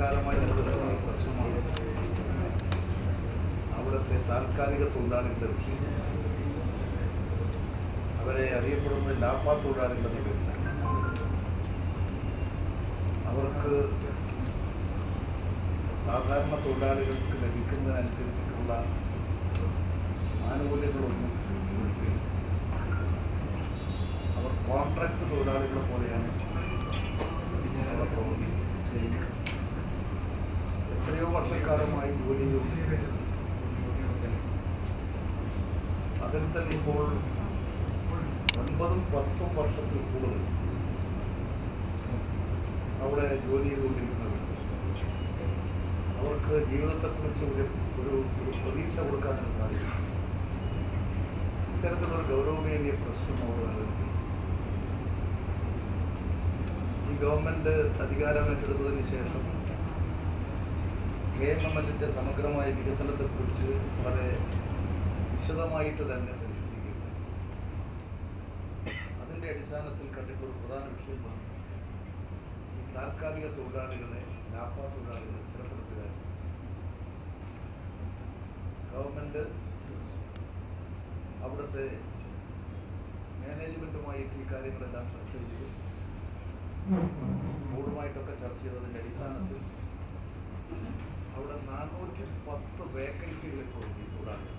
കാലമായി നിലനിൽക്കുന്ന ഒരു പ്രശ്നമാണ് അവിടുത്തെ താൽക്കാലിക തൊഴിലാളികളുടെ വിഷയം അവരെ അറിയപ്പെടുന്നത് ലാപ്പ തൊഴിലാളികളുടെ പേരിലാണ് അവർക്ക് സാധാരണ തൊഴിലാളികൾക്ക് ലഭിക്കുന്നതിനനുസരിച്ചിട്ടുള്ള ആനുകൂല്യങ്ങളൊന്നും കൊടുക്കില്ല അവർ കോൺട്രാക്ട് തൊഴിലാളികളെ പോലെയാണ് അവിടെ പ്രവർത്തിക്കുന്നത് എത്രയോ വർഷക്കാലമായി ജോലി ചെയ്തുകൊണ്ടിരിക്കുന്നത് അതിൽ തന്നെ ഇപ്പോൾ ഒൻപതും പത്തും വർഷത്തിൽ കൂടുതൽ അവിടെ ജോലി ചെയ്തുകൊണ്ടിരിക്കുന്നവരുണ്ട് അവർക്ക് ജീവിതത്തെക്കുറിച്ച് ഒരു ഒരു ഒരു പ്രതീക്ഷ കൊടുക്കാൻ സാധിക്കും ഇത്തരത്തിലൊരു ഗൗരവമേറിയ പ്രശ്നം അവിടെ നിലനിൽക്കുക ഈ ഗവൺമെൻറ് അധികാരമേറ്റെടുത്തതിന് ശേഷം കെ എം എം എല്ലിൻ്റെ സമഗ്രമായ വികസനത്തെക്കുറിച്ച് വളരെ വിശദമായിട്ട് തന്നെ പരിശോധിക്കുകയുണ്ടായി അതിൻ്റെ അടിസ്ഥാനത്തിൽ കണ്ടിട്ടൊരു പ്രധാന വിഷയമാണ് ഈ താൽക്കാലിക തൊഴിലാളികളെ ലാപ്പ തൊഴിലാളികളെ സ്ഥിരപ്പെടുത്തുക എന്നത്. ഗവൺമെൻറ് അവിടുത്തെ മാനേജ്മെൻറ്റുമായിട്ട് ഈ കാര്യങ്ങളെല്ലാം ചർച്ച ചെയ്തു ബോർഡുമായിട്ടൊക്കെ ചർച്ച ചെയ്തതിൻ്റെ അടിസ്ഥാനത്തിൽ അവിടെ നാനൂറ്റി പത്ത് വേക്കൻസികൾ ഇപ്പോൾ ഉണ്ട് ഈ തൊഴിലാളികൾ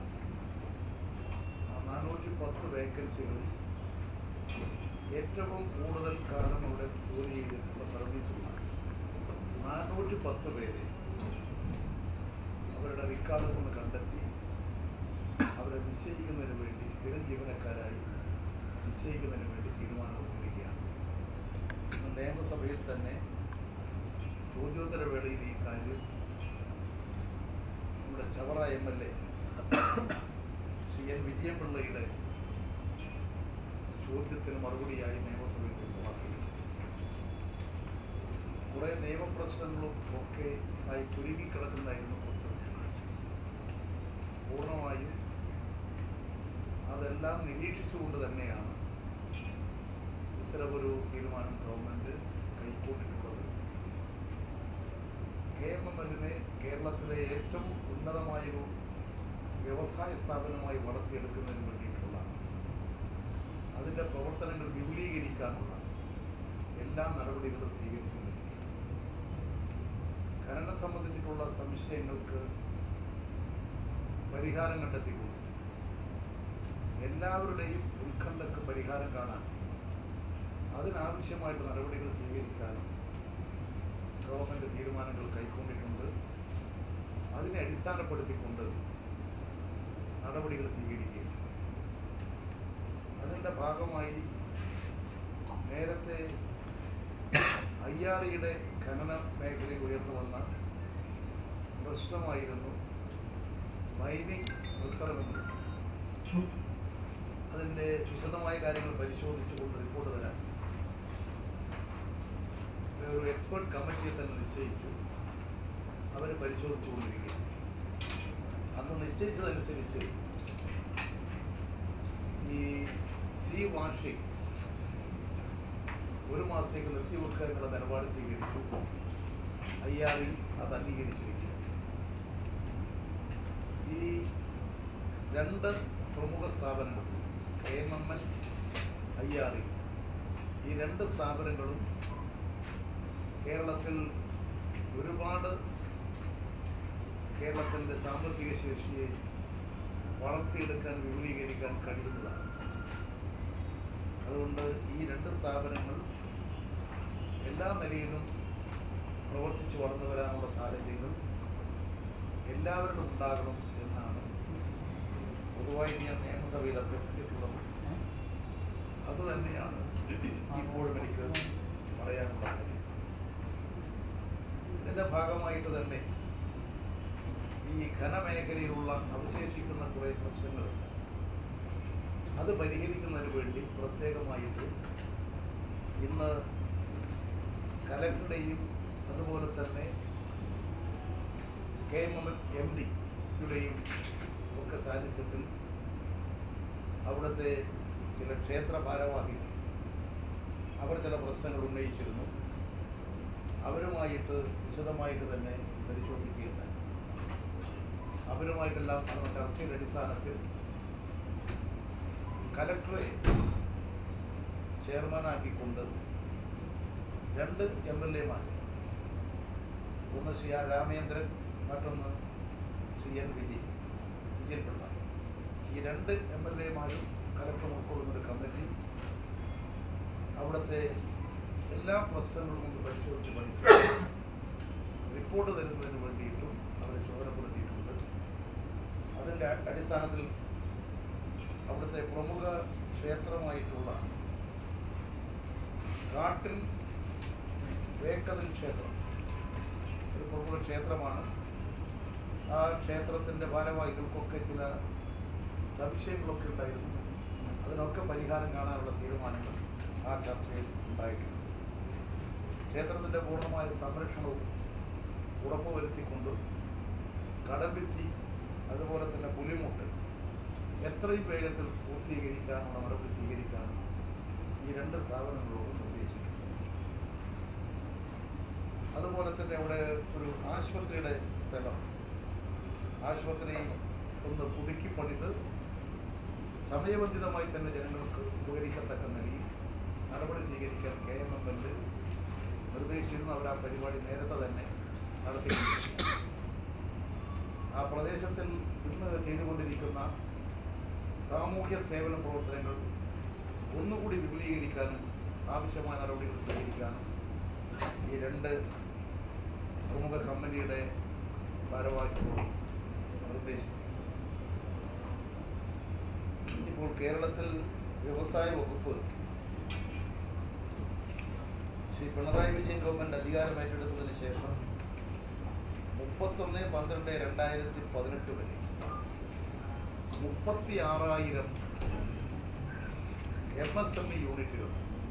ആ നാനൂറ്റി പത്ത് വേക്കൻസികളിൽ ഏറ്റവും കൂടുതൽ കാലം അവിടെ ജോലി ചെയ്തിട്ടുള്ള സർവീസുള്ള നാനൂറ്റി പത്ത് പേരെ അവരുടെ റെക്കോർഡ് കൊണ്ട് കണ്ടെത്തി അവരെ നിശ്ചയിക്കുന്നതിന് വേണ്ടി സ്ഥിരം ജീവനക്കാരായി നിശ്ചയിക്കുന്നതിന് വേണ്ടി തീരുമാനമെടുത്തിരിക്കുകയാണ് ഇന്ന് നിയമസഭയിൽ തന്നെ ചോദ്യോത്തര വേളയിൽ ഈ കാര്യം നമ്മുടെ Chavara M L A Shri N വിജയപിള്ളയുടെ ചോദ്യത്തിന് മറുപടിയായി നിയമസഭയിൽ വ്യക്തമാക്കി കുറേ നിയമപ്രശ്നങ്ങളും ഒക്കെ ആയി കുരുങ്ങിക്കിടക്കുന്നതായിരുന്നു പ്രശ്ന വിഷയം പൂർണ്ണമായും അതെല്ലാം നിരീക്ഷിച്ചുകൊണ്ട് തന്നെയാണ് ഇത്തരമൊരു തീരുമാനം ഗവൺമെൻറ് കൈക്കൊണ്ടിട്ടുള്ളത് കെ എം എം എല്ലിനെ കേരളത്തിലെ ഏറ്റവും ഉന്നതമായൊരു വ്യവസായ സ്ഥാപനമായി വളർത്തിയെടുക്കുന്നതിന് വേണ്ടിയിട്ടുള്ള അതിൻ്റെ പ്രവർത്തനങ്ങൾ വിപുലീകരിക്കാനുള്ള എല്ലാ നടപടികളും സ്വീകരിച്ചുകൊണ്ടിരിക്കുകയാണ് ഖനനം സംബന്ധിച്ചിട്ടുള്ള സംശയങ്ങൾക്ക് പരിഹാരം കണ്ടെത്തിക്കൊണ്ട് എല്ലാവരുടെയും ഉത്കണ്ഠക്ക് പരിഹാരം കാണാൻ അതിനാവശ്യമായിട്ട് നടപടികൾ സ്വീകരിക്കാനും ഗവൺമെൻറ് തീരുമാനങ്ങൾ കൈക്കൊണ്ടിട്ടുണ്ട് അതിനെ അടിസ്ഥാനപ്പെടുത്തിക്കൊണ്ട് നടപടികൾ സ്വീകരിക്കുക അതിൻ്റെ ഭാഗമായി നേരത്തെ ഐ ആർ ഇയുടെ ഖനന മേഖലയിൽ ഉയർന്നു വന്ന പ്രശ്നമായിരുന്നു മൈനിങ് നിർത്തണമെന്ന് അതിൻ്റെ വിശദമായ കാര്യങ്ങൾ പരിശോധിച്ചുകൊണ്ട് റിപ്പോർട്ട് തരാൻ ഒരു എക്സ്പേർട്ട് കമ്മിറ്റിയെ തന്നെ നിശ്ചയിച്ചു അവർ പരിശോധിച്ചു കൊണ്ടിരിക്കുകയാണ് അന്ന് നിശ്ചയിച്ചതനുസരിച്ച് ഈ സി വാഷിംഗ് ഒരു മാസത്തേക്ക് നിർത്തിവെക്കുക എന്നുള്ള നിലപാട് സ്വീകരിച്ചു ഐ ആർ ഇ അത് അംഗീകരിച്ചിരിക്കുക ഈ രണ്ട് പ്രമുഖ സ്ഥാപനങ്ങൾ K M M L I R E ഈ രണ്ട് സ്ഥാപനങ്ങളും കേരളത്തിൽ ഒരുപാട് കേരളത്തിൻ്റെ സാമ്പത്തിക ശേഷിയെ വളർത്തിയെടുക്കാൻ വിപുലീകരിക്കാൻ കഴിയുന്നതാണ് അതുകൊണ്ട് ഈ രണ്ട് സ്ഥാപനങ്ങൾ എല്ലാ നിലയിലും പ്രവർത്തിച്ചു വളർന്നു വരാനുള്ള സാഹചര്യങ്ങൾ എല്ലാവരിലും ഉണ്ടാകണം എന്നാണ് പൊതുവായി ഞാൻ നിയമസഭയിൽ അഭ്യർത്ഥിച്ചിട്ടുള്ളത് അത് തന്നെയാണ് ഇപ്പോഴും എനിക്ക് പറയാനുള്ള കാര്യം ഇതിൻ്റെ ഭാഗമായിട്ട് തന്നെ ഈ ഖനമേഖലയിലുള്ള അവശേഷിക്കുന്ന കുറേ പ്രശ്നങ്ങളുണ്ട് അത് പരിഹരിക്കുന്നതിന് വേണ്ടി പ്രത്യേകമായിട്ട് ഇന്ന് കലക്ടറുടെയും അതുപോലെ തന്നെ കെ എം എം എം ഡിയുടെയും ഒക്കെ സാന്നിധ്യത്തിൽ അവിടുത്തെ ചില ക്ഷേത്ര ഭാരവാഹികൾ അവർ ചില പ്രശ്നങ്ങൾ ഉന്നയിച്ചിരുന്നു അവരുമായിട്ട് വിശദമായിട്ട് തന്നെ പരിശോധിക്കുകയുണ്ടായി അവരുമായിട്ടെല്ലാം നടന്ന ചർച്ചയുടെ അടിസ്ഥാനത്തിൽ കലക്ടറെ ചെയർമാനാക്കിക്കൊണ്ട് രണ്ട് എം എൽ എമാർ ഒന്ന് ശ്രീ ആർ രാമേന്ദ്രൻ മറ്റൊന്ന് ശ്രീ എൻ വിജയൻ വിജയൻപിള്ള ഈ രണ്ട് എം എൽ എമാരും കലക്ടർ ഉൾക്കൊള്ളുന്നൊരു കമ്മിറ്റി അവിടുത്തെ എല്ലാ പ്രശ്നങ്ങളും ഒന്ന് പരിശോധിച്ച് പഠിച്ച് റിപ്പോർട്ട് തരുന്നതിന് വേണ്ടിയിട്ടും അവരെ ചുമതലപ്പെടുത്തിയിട്ടുണ്ട് അതിൻ്റെ അടിസ്ഥാനത്തിൽ അവിടുത്തെ പ്രമുഖ ക്ഷേത്രമായിട്ടുള്ള കാട്ടിൽ വേക്കതിൽ ക്ഷേത്രം ഒരു പ്രമുഖ ക്ഷേത്രമാണ് ആ ക്ഷേത്രത്തിൻ്റെ ഭാരവാഹികൾക്കൊക്കെ ചില സംശയങ്ങളൊക്കെ ഉണ്ടായിരുന്നു അതിനൊക്കെ പരിഹാരം കാണാനുള്ള തീരുമാനങ്ങൾ ആ ചർച്ചയിൽ ഉണ്ടായിട്ടുണ്ട് ക്ഷേത്രത്തിൻ്റെ പൂർണ്ണമായ സംരക്ഷണവും ഉറപ്പുവരുത്തിക്കൊണ്ട് കടമ്പിത്തി അതുപോലെ തന്നെ പുലിമുട്ട് എത്രയും വേഗത്തിൽ പൂർത്തീകരിക്കാനുള്ള നടപടി സ്വീകരിക്കാനും ഈ രണ്ട് സ്ഥാപനങ്ങളോടും നിർദ്ദേശിച്ചിട്ടുണ്ട് അതുപോലെ തന്നെ അവിടെ ഒരു ആശുപത്രിയുടെ സ്ഥലം ആശുപത്രി ഒന്ന് പുതുക്കി പണിത് സമയബന്ധിതമായി തന്നെ ജനങ്ങൾക്ക് ഉപകരിക്കത്തക്ക നിലയിൽ നടപടി സ്വീകരിക്കാൻ കെ എം എം എൽ നിർദ്ദേശിച്ചിരുന്നു അവർ ആ പരിപാടി നേരത്തെ തന്നെ നടത്തിക്കൊണ്ടിരിക്കുകയാണ് ആ പ്രദേശത്തിൽ ഇന്ന് ചെയ്തുകൊണ്ടിരിക്കുന്ന സാമൂഹ്യ സേവന പ്രവർത്തനങ്ങൾ ഒന്നുകൂടി വിപുലീകരിക്കാനും ആവശ്യമായ നടപടികൾ സ്വീകരിക്കാനും ഈ രണ്ട് പ്രമുഖ കമ്പനിയുടെ ഭാരവാഹികളോട് നിർദ്ദേശിക്കുന്നു ഇപ്പോൾ കേരളത്തിൽ വ്യവസായ വകുപ്പ് ശ്രീ പിണറായി വിജയൻ ഗവൺമെൻറ് അധികാരം ഏറ്റെടുത്തതിന് ശേഷം മുപ്പത്തൊന്ന് പന്ത്രണ്ട് രണ്ടായിരത്തി പതിനെട്ട് വരെ മുപ്പത്തി ആറായിരം എം എസ് എം ഇ യൂണിറ്റുകൾ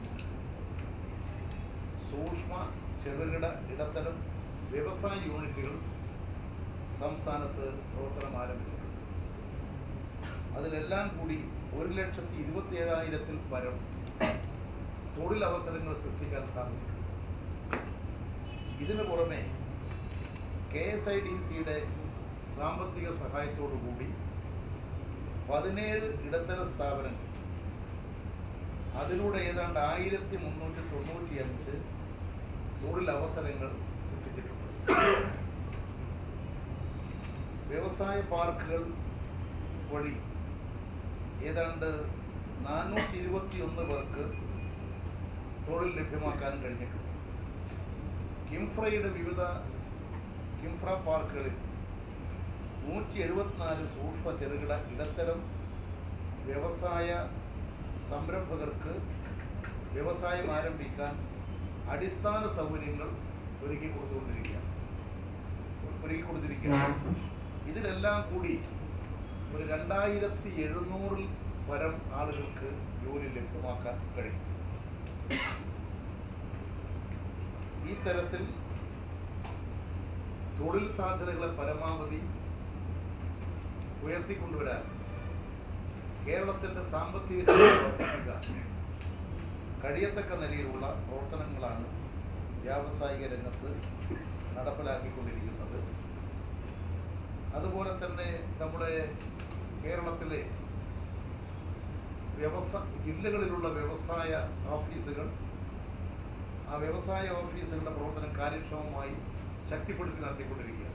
സൂക്ഷ്മ ചെറുകിട ഇടത്തരം വ്യവസായ യൂണിറ്റുകൾ സംസ്ഥാനത്ത് പ്രവർത്തനം ആരംഭിച്ചിട്ടുണ്ട് അതിലെല്ലാം കൂടി ഒരു ലക്ഷത്തി ഇരുപത്തി ഏഴായിരത്തിൽ പരം തൊഴിലവസരങ്ങൾ സൃഷ്ടിക്കാൻ സാധിച്ചിട്ടുണ്ട് ഇതിനു പുറമെ കെ എസ് ഐ ഡി സിയുടെ സാമ്പത്തിക സഹായത്തോടു കൂടി പതിനേഴ് ഇടത്തര സ്ഥാപനങ്ങൾ അതിലൂടെ ഏതാണ്ട് ആയിരത്തി മുന്നൂറ്റി തൊണ്ണൂറ്റി അഞ്ച് തൊഴിലവസരങ്ങൾ സൃഷ്ടിച്ചിട്ടുണ്ട് വ്യവസായ പാർക്കുകൾ വഴി ഏതാണ്ട് നാനൂറ്റി ഇരുപത്തി ഒന്ന് പേർക്ക് തൊഴിൽ ലഭ്യമാക്കാനും കഴിഞ്ഞിട്ടുണ്ട് കിംഫ്രയുടെ വിവിധ കിംഫ്ര പാർക്കുകളിൽ നൂറ്റി എഴുപത്തിനാല് സൂക്ഷ്മ ചെറുകിട ഇടത്തരം വ്യവസായ സംരംഭകർക്ക് വ്യവസായം ആരംഭിക്കാൻ അടിസ്ഥാന സൗകര്യങ്ങൾ ഒരുക്കി കൊടുത്തുകൊണ്ടിരിക്കുകയാണ് ഒരുക്കി കൊടുത്തിരിക്കുകയാണ് ഇതിലെല്ലാം കൂടി ഒരു രണ്ടായിരത്തി എഴുന്നൂറിൽ പരം ആളുകൾക്ക് ജോലി ലഭ്യമാക്കാൻ കഴിയും ഈ തരത്തിൽ തൊഴിൽ സാധ്യതകളെ പരമാവധി ഉയർത്തിക്കൊണ്ടുവരാൻ കേരളത്തിൻ്റെ സാമ്പത്തിക ശേഷി വർദ്ധിപ്പിക്കാൻ കഴിയത്തക്ക നിലയിലുള്ള പ്രവർത്തനങ്ങളാണ് വ്യാവസായിക രംഗത്ത് നടപ്പിലാക്കിക്കൊണ്ടിരിക്കുന്നത് അതുപോലെ തന്നെ നമ്മുടെ കേരളത്തിലെ വ്യവസ ജില്ലകളിലുള്ള വ്യവസായ ഓഫീസുകൾ ആ വ്യവസായ ഓഫീസുകളുടെ പ്രവർത്തനം കാര്യക്ഷമമായി ശക്തിപ്പെടുത്തി നടത്തിക്കൊണ്ടിരിക്കുകയാണ്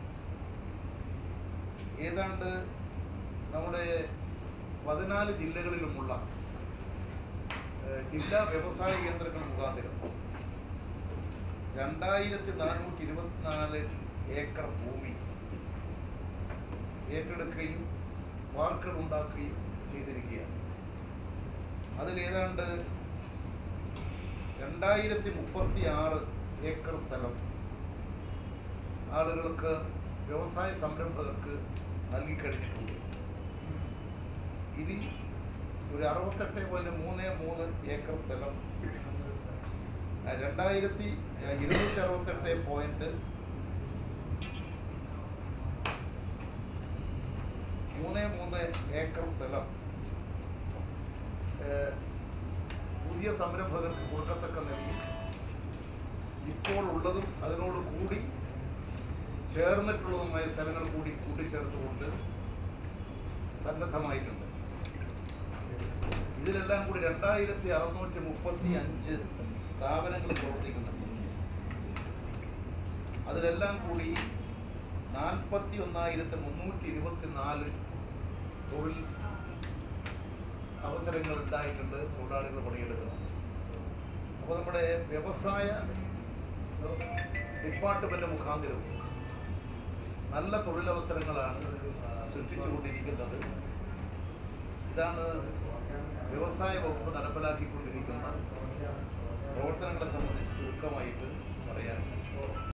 ഏതാണ്ട് നമ്മുടെ പതിനാല് ജില്ലകളിലുമുള്ള ഏഹ്, ജില്ലാ വ്യവസായ കേന്ദ്രങ്ങൾ മുഖാന്തരം രണ്ടായിരത്തി നാനൂറ്റി ഇരുപത്തിനാല് ഏക്കർ ഭൂമി ഏറ്റെടുക്കുകയും പാർക്കുകൾ ഉണ്ടാക്കുകയും ചെയ്തിരിക്കുകയാണ് അതിൽ ഏതാണ്ട് രണ്ടായിരത്തി മുപ്പത്തി ആറ് ഏക്കർ സ്ഥലം ആളുകൾക്ക് വ്യവസായ സംരംഭകർക്ക് നൽകിക്കഴിഞ്ഞിട്ടുണ്ട് ഇനി ഒരു അറുപത്തെട്ട് പോയിന്റ് മൂന്ന് മൂന്ന് ഏക്കർ സ്ഥലം ആ, രണ്ടായിരത്തി ഇരുന്നൂറ്റി അറുപത്തെട്ട് പോയിന്റ് മൂന്ന് മൂന്ന് ഏക്കർ സ്ഥലം ഏഹ്, പുതിയ സംരംഭകർക്ക് കൊടുക്കത്തക്ക നിലയിൽ ഇപ്പോൾ ഇപ്പോൾ ഉള്ളതും അതിനോട് കൂടി ചേർന്നിട്ടുള്ളതുമായ സ്ഥലങ്ങൾ കൂടി കൂട്ടിച്ചേർത്തുകൊണ്ട് സന്നദ്ധമായിട്ടുണ്ട് ഇതിലെല്ലാം കൂടി രണ്ടായിരത്തി അറുന്നൂറ്റി മുപ്പത്തി അഞ്ച് സ്ഥാപനങ്ങൾ പ്രവർത്തിക്കുന്നുണ്ട് അതിലെല്ലാം കൂടി നാൽപ്പത്തി ഒന്നായിരത്തി മുന്നൂറ്റി ഇരുപത്തി നാല് തൊഴിൽ അവസരങ്ങൾ ഉണ്ടായിട്ടുണ്ട് തൊഴിലാളികൾ പണിയെടുക്കുന്നുണ്ട് അപ്പോൾ നമ്മുടെ വ്യവസായ ഡിപ്പാർട്ട്മെന്റ് മുഖാന്തരം നല്ല തൊഴിലവസരങ്ങളാണ് സൃഷ്ടിച്ചുകൊണ്ടിരിക്കുന്നത് ഇതാണ് വ്യവസായ വകുപ്പ് നടപ്പിലാക്കിക്കൊണ്ടിരിക്കുന്ന പ്രവർത്തനങ്ങളെ സംബന്ധിച്ച് ചുരുക്കമായിട്ട് പറയാനുള്ളത്